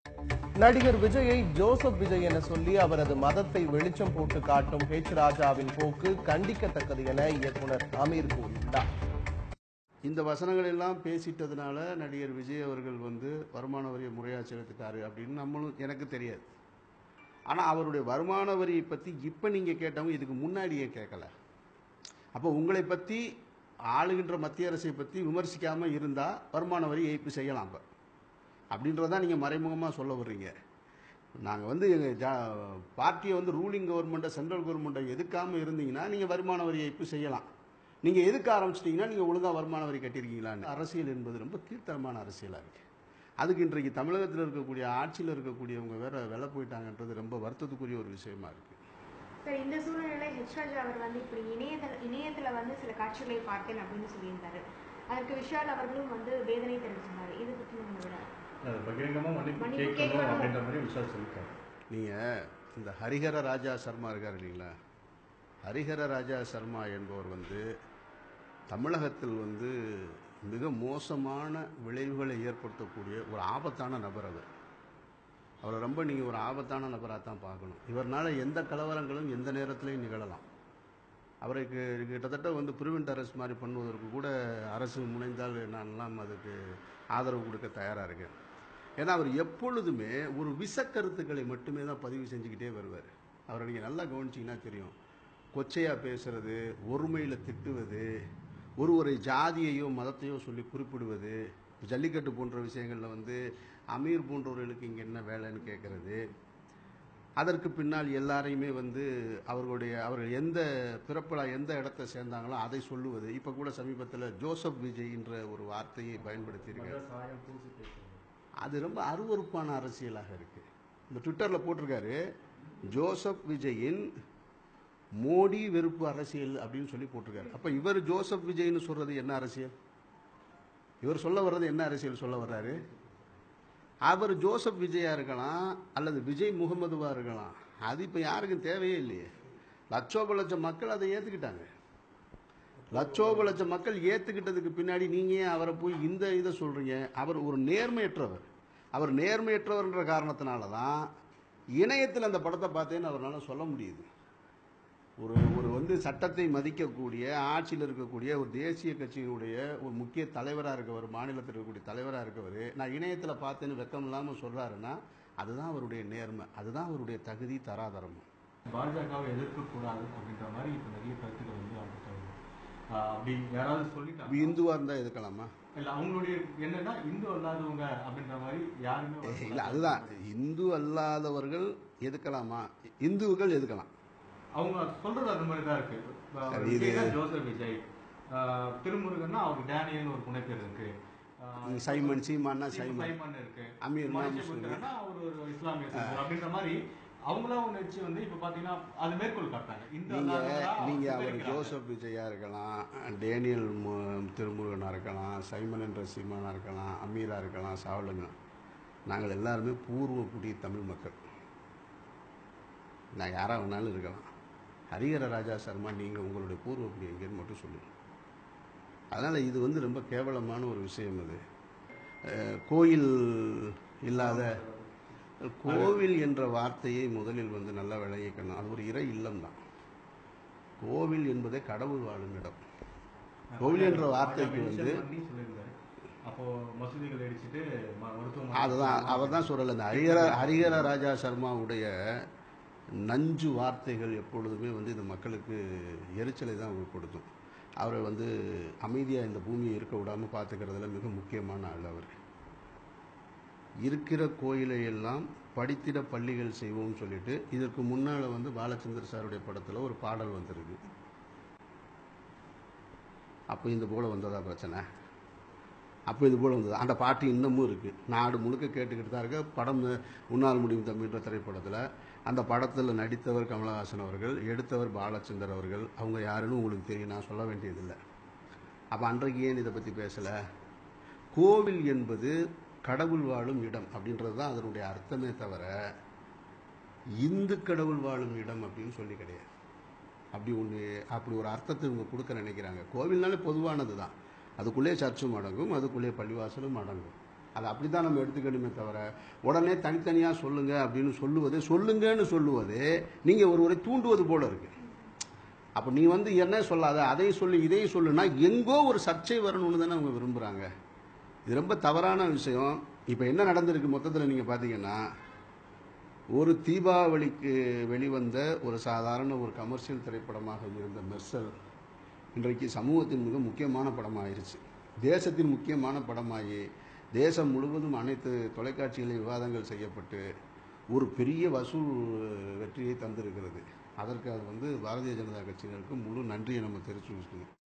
நடிகர் விஜயை ஜோசப் விஜய் என சொல்லி அவரது மதத்தை வெளிச்சம் போட்டு காட்டும் ஹெச் ராஜாவின் போக்கு கண்டிக்கத்தக்கது என இயக்குனர் அமீர் கூறியுள்ளார் இந்த வசனங்கள் எல்லாம் பேசிட்டதுனால நடிகர் விஜய் அவர்கள் வந்து வருமான வரியை முறையாக செலுத்திட்டாரு அப்படின்னு நம்மளும் எனக்கு தெரியாது ஆனால் அவருடைய வருமான வரியை பற்றி இப்போ நீங்கள் கேட்டவங்க இதுக்கு முன்னாடியே கேட்கல அப்போ உங்களை பற்றி ஆளுகின்ற மத்திய அரசை பற்றி விமர்சிக்காமல் இருந்தால் வருமான வரி ஏய்ப்பு செய்யலாம் இப்போ அப்படின்றதான் நீங்கள் மறைமுகமாக சொல்ல வர்றீங்க நாங்கள் வந்து எங்கள் ஜா பார்ட்டியை வந்து ரூலிங் கவர்மெண்ட்டை சென்ட்ரல் கவர்மெண்ட்டை எதுக்காமல் இருந்தீங்கன்னா நீங்கள் வருமான வரி ஏய்ப்பு செய்யலாம் நீங்கள் எதுக்க ஆரம்பிச்சிட்டிங்கன்னா நீங்கள் ஒழுங்காக வருமான வரி கட்டியிருக்கீங்களான்னு அரசியல் என்பது ரொம்ப கீழ்த்தரமான அரசியலாக இருக்குது அதுக்கு இன்றைக்கு தமிழகத்தில் இருக்கக்கூடிய ஆட்சியில் இருக்கக்கூடியவங்க வேற வெலை போயிட்டாங்கன்றது ரொம்ப வருத்தத்துக்குரிய ஒரு விஷயமா இருக்குது சார் இந்த சூழ்நிலையில ஹெச் ராஜா அவர் வந்து இப்படி இணையதள இணையத்துல வந்து சில காட்சிகளை பார்த்தேன் அப்படின்னு சொல்லியிருந்தாரு அதற்கு விஷால் அவர்களும் வந்து வேதனை தெரிவிச்சிருந்தாரு இதை பத்தி உங்களோட அது பகிரங்கமா மன்னிப்பு மன்னிப்பு கேட்கணும் கேட்கணும். அப்படின்ற மாதிரி விஷால் சொல்லியிருக்காரு நீங்கள் இந்த ஹரிஹர ராஜா சர்மா இருக்கார் இல்லைங்களா ஹரிஹர ராஜா சர்மா என்பவர் வந்து தமிழகத்தில் வந்து மிக மோசமான விளைவுகளை ஏற்படுத்தக்கூடிய ஒரு ஆபத்தான நபர் அவர் அவரை ரொம்ப நீங்கள் ஒரு ஆபத்தான நபராக தான் பார்க்கணும் இவர்னால எந்த கலவரங்களும் எந்த நேரத்திலையும் நிகழலாம் அவருக்கு கிட்டத்தட்ட வந்து ப்ரிவெண்ட் அரெஸ்ட் மாதிரி பண்ணுவதற்கு கூட அரசு முனைந்தால் நான்லாம் அதுக்கு ஆதரவு கொடுக்க தயாராக இருக்கேன் ஏன்னா அவர் எப்பொழுதுமே ஒரு விசக்கருத்துக்களை மட்டுமே தான் பதிவு செஞ்சுக்கிட்டே வருவார் அவரை நீங்கள் நல்லா கவனிச்சிங்கன்னா தெரியும் கொச்சையாக பேசுறது ஒருமையில் திட்டுவது ஒருவரை ஜாதியையோ மதத்தையோ சொல்லி குறிப்பிடுவது ஜல்லிக்கட்டு போன்ற விஷயங்களில் வந்து அமீர் போன்றவர்களுக்கு இங்கே என்ன வேலைன்னு கேட்குறது அதற்கு பின்னால் எல்லாரையுமே வந்து அவர்களுடைய அவர்கள் எந்த பிறப்பில் எந்த இடத்தை சேர்ந்தாங்களோ அதை சொல்லுவது இப்போ கூட சமீபத்தில் ஜோசப் விஜய் என்ற ஒரு வார்த்தையை பயன்படுத்தியிருக்காரு மத சாயம் பூசி பேசுறது அது ரொம்ப அருவருப்பான அரசியலாக இருக்கு இந்த ட்விட்டரில் போட்டிருக்காரு ஜோசப் விஜயின் மோடி வெறுப்பு அரசியல் அப்படின்னு சொல்லி போட்டிருக்காரு அப்போ இவர் ஜோசப் விஜய்னு சொல்றது என்ன அரசியல் இவர் சொல்ல வர்றது என்ன அரசியல் சொல்ல வர்றாரு அவர் ஜோசப் விஜயா இருக்கலாம் அல்லது விஜய் முகமதுவா இருக்கலாம் அது இப்போ யாருக்கும் தேவையே இல்லையே லட்சோப லட்சம் மக்கள் அதை ஏற்றுக்கிட்டாங்க லட்சோப லட்சம் மக்கள் ஏற்றுக்கிட்டதுக்கு பின்னாடி நீங்கள் ஏன் அவரை போய் இந்த இதை சொல்கிறீங்க அவர் ஒரு நேர்மையற்றவர் அவர் நேர்மையற்றவர்ன்ற காரணத்தினால தான் இணையத்தில் அந்த படத்தை பார்த்தேன்னு அவரால் சொல்ல முடியுது ஒரு ஒரு வந்து சட்டத்தை மதிக்கக்கூடிய ஆட்சியில் இருக்கக்கூடிய ஒரு தேசிய கட்சியினுடைய ஒரு முக்கிய தலைவராக இருக்கவர் மாநிலத்தில் இருக்கக்கூடிய தலைவராக இருக்கவர் நான் இணையத்தில் பார்த்தேன்னு வெக்கம் இல்லாமல் சொல்கிறாருன்னா அதுதான் அவருடைய நேர்மை அதுதான் அவருடைய தகுதி தராதரமும் பாஜகவை எதிர்க்க கூடாது அப்படின்ற மாதிரி இப்ப நிறைய கருத்துக்கள் வந்து அவங்ககிட்ட வருது. ஆஹ் அப்படி யாராவது சொல்லிட்டாங்க இந்துவாக இருந்தால் எதுக்கலாமா இல்ல அவங்களுடைய என்னன்னா இந்து அல்லாதவங்க அப்படின்ற மாதிரி யாருமே இல்லை வரக்கூடாது. அதுதான் இந்து அல்லாதவர்கள் எதுக்கலாமா இந்துக்கள் எதுக்கலாம் அவங்க சொல்றது அந்த மாதிரி தான் இருக்கு ஆஹ் சரி, இது- விஜய்னா ஜோசப் விஜய் ஆஹ் திருமுருகன்னா அவருக்கு டேனியல்னு ஒரு புனைப்பேர் இருக்கு ஆஹ் சைமன் சீமான்னா சைமன் சைமன் சைமன் இருக்கு அமீர்னா மனுஷ முஸ்லிம். புத்திரன்னா அவர் ஒரு இஸ்லாமிய சமூகம் அப்படின்ற மாதிரி அவங்களா ஒண்ணு வச்சு வந்து இப்ப பாத்தீங்கன்னா அது மேற்கோள் காட்டாங்க இந்த நீங்க அல்லாதவங்களா நீங்க அவங்க அவர் பிரிக்கிறாங்க. ஜோசப் விஜயா இருக்கலாம் டேனியல் மு- திருமுருகனா இருக்கலாம் சைமன் என்ற சீமானா இருக்கலாம் அமீரா இருக்கலாம் சாவலுங்க நாங்கள் எல்லாருமே பூர்வ குடி தமிழ் மக்கள் நான் யாரா வேணாலும் இருக்கலாம் ஹரிஹர ராஜா சர்மா நீங்க உங்களுடைய பூர்வ குடி எங்கேன்னு மட்டும் சொல்லுங்க அதனால இது வந்து ரொம்ப கேவலமான ஒரு விஷயம் அது அஹ், கோயில் இல்லாத கோவில் என்ற வார்த்தையை முதலில் வந்து நல்லா விளங்கிக்கணும் அது ஒரு இறை இல்லம் தான் கோவில் என்பதே கடவுள் வாழும் இடம் கோவில் என்ற வார்த்தைக்கு ராஜா வந்து mention பண்ணி சொல்லியிருந்தாரு. அப்போ மசூதிகள் அடிச்சுட்டு ம- மருத்துவமனை அதுதான் அவர் தான் சொல்லல இந்த ஹரிஹர ஹரிஹர ராஜா சர்மாவுடைய நஞ்சு வார்த்தைகள் எப்பொழுதுமே வந்து இந்த மக்களுக்கு எரிச்சலை தான் கொடுத்தும் அவரை வந்து அமைதியாக இந்த பூமியை இருக்க விடாமல் பார்த்துக்கிறதுல மிக முக்கியமான ஆள் அவர் இருக்கிற கோயிலை எல்லாம் படித்திட பள்ளிகள் செய்வோம்னு சொல்லிட்டு இதற்கு முன்னால் வந்து பாலச்சந்திர சாருடைய படத்தில் ஒரு பாடல் வந்திருக்கு அப்போ இந்த போல வந்ததா பிரச்சனை அப்போ இது போல வந்தது அந்த பாட்டு இன்னமும் இருக்குது நாடு முழுக்க கேட்டுக்கிட்டு தான் இருக்கு படம் உன்னால் முடியும் தம்பின்ற திரைப்படத்தில் அந்த படத்தில் நடித்தவர் கமலஹாசன் அவர்கள் எடுத்தவர் பாலச்சந்தர் அவர்கள் அவங்க யாருன்னு உங்களுக்கு தெரியும் நான் சொல்ல வேண்டியதில்லை அப்போ அன்றைக்கு ஏன் இதை பற்றி பேசலை கோவில் என்பது கடவுள் வாழும் இடம் அப்படின்றது தான் அதனுடைய அர்த்தமே தவிர இந்து கடவுள் வாழும் இடம் அப்படின்னு சொல்லி கிடையாது அப்படி ஒன்று அப்படி ஒரு அர்த்தத்தை இவங்க கொடுக்க நினைக்கிறாங்க கோவில்னாலே பொதுவானது தான் அதுக்குள்ளே சர்ச்சும் அடங்கும் அதுக்குள்ளே பள்ளிவாசலும் அடங்கும் அதை அப்படி தான் நம்ம எடுத்துக்கணுமே தவிர உடனே தனித்தனியாக சொல்லுங்க அப்படின்னு சொல்லுவது சொல்லுங்கன்னு சொல்லுவது நீங்கள் ஒருவரை தூண்டுவது போல இருக்கு அப்போ நீ வந்து என்ன சொல்லாத அதையும் சொல்லு இதையும் சொல்லுனா எங்கோ ஒரு சர்ச்சை வரணும்னு தானே அவங்க விரும்புகிறாங்க இது ரொம்ப தவறான விஷயம் இப்போ என்ன நடந்திருக்கு மொத்தத்தில் நீங்கள் பார்த்தீங்கன்னா ஒரு தீபாவளிக்கு வெளிவந்த ஒரு சாதாரண ஒரு கமர்ஷியல் திரைப்படமாக இருந்த மெர்சல் இன்றைக்கு சமூகத்தின் மிக முக்கியமான படமாயிருச்சு தேசத்தின் முக்கியமான படமாகி தேசம் முழுவதும் அனைத்து தொலைக்காட்சிகளில் விவாதங்கள் செய்யப்பட்டு ஒரு பெரிய வசூல் வெற்றியை தந்திருக்கிறது அதற்கு அது வந்து பாரதிய ஜனதா கட்சியினருக்கு முழு நன்றியை நம்ம தெரிவிச்சுக்கணும்